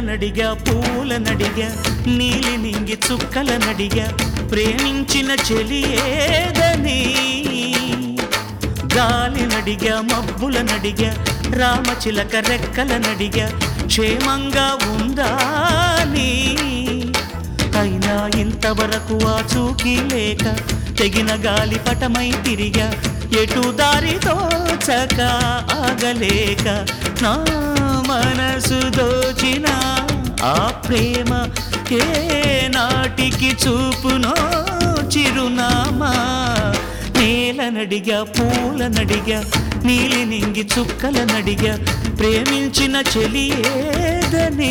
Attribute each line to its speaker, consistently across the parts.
Speaker 1: నేలనడిగా పూలనడిగా నీలి నింగి చుక్కలనడిగా ప్రేమించిన చెలి ఏదని గాలినడిగా మబ్బులనడిగా రామచిలక రెక్కలనడిగా క్షేమంగా ఉందా నీ అయినా ఇంతవరకు ఆ చూకి లేక తెగిన గాలి పటమై తిరిగా ఎటు దారి తోచక ఆగలేక నా మనసు దోచిన ఆ ప్రేమ ఏ నాటికి చూపునో చిరునామా నేలనడిగా పూలనడిగా నీలి నింగి చుక్కలనడిగా ప్రేమించిన చెలి ఏదని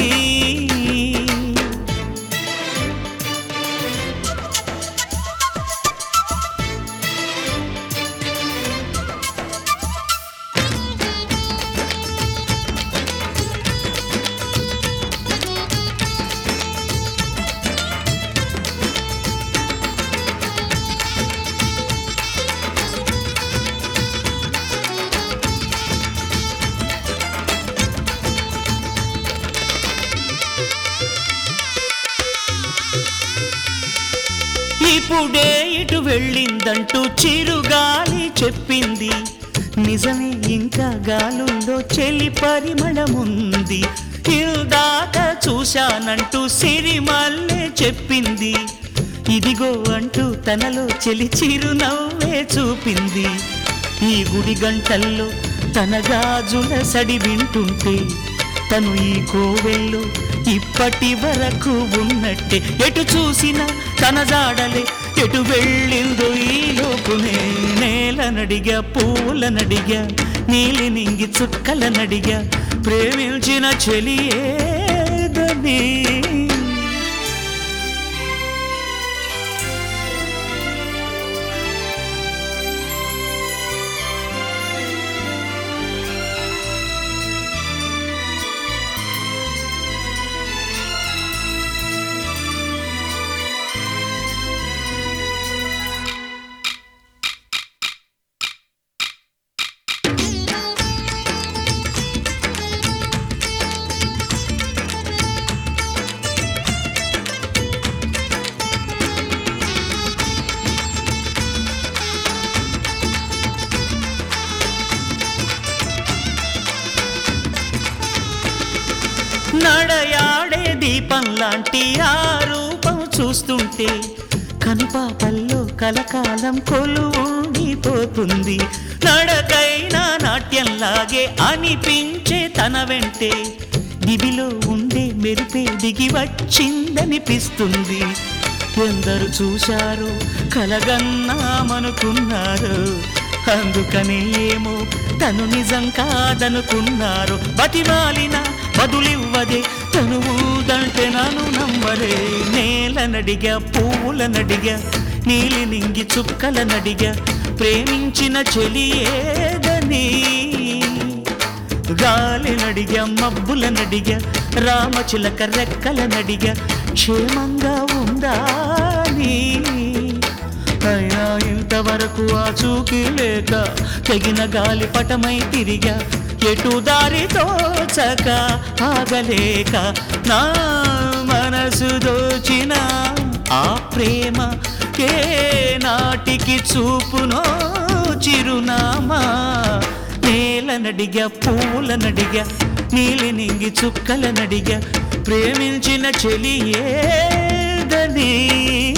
Speaker 1: ఇప్పుడే ఇటు వెళ్ళిందంటూ చిరుగాలి చెప్పింది నిజమే ఇంకా గాలుందో చెలి పరిమళముంది ఇందాక చూశానంటూ సిరిమల్లే చెప్పింది ఇదిగో అంటూ తనలో చెలి చిరునవ్వే చూపింది ఈ గుడి గంటల్లో తన గాజుల సడి వింటుంటే తను ఈ కోవెల్లో ఇప్పటి వరకు ఉన్నట్టే ఎటు చూసినా తన జాడలే ఎటు వెళ్ళిందో ఈ లోపునే నేలనడిగా పూలనడిగా నీలి నింగి చుక్కలనడిగా ప్రేమించిన చెలి ఏదని నడయాడే దీపం లాంటి ఆ రూపం చూస్తుంటే కనుపాపల్లో కలకాలం కొలువుండిపోతుంది నడకైనా నాట్యంలాగే అనిపించే తన వెంటే దివిలో ఉండే మెరిపే దిగి వచ్చిందనిపిస్తుంది ఎందరు చూశారు కలగన్నామనుకున్నారు అందుకనే ఏమో తను నిజం కాదనుకున్నారు బతిమాలిన బదులివ్వదే తను ఊదంటే నన్ను నమ్మరే నేలనడిగా పూలనడిగా నీలి నింగి చుక్కలనడిగా ప్రేమించిన చెలి ఏదని గాలినడిగా మబ్బులనడిగా రామచిలక రెక్కలనడిగా క్షేమంగా ఉందా నీ అయినా ఇంతవరకు ఆ చూకి లేక తెగిన గాలి పటమై తిరిగా ఎటు దారి తోచక ఆగలేక నా మనసు దోచిన ఆ ప్రేమ ఏ నాటికి చూపునో చిరునామా నేలనడిగా పూలనడిగా నీలి నింగి చుక్కలనడిగా ప్రేమించిన చెలి ఏదని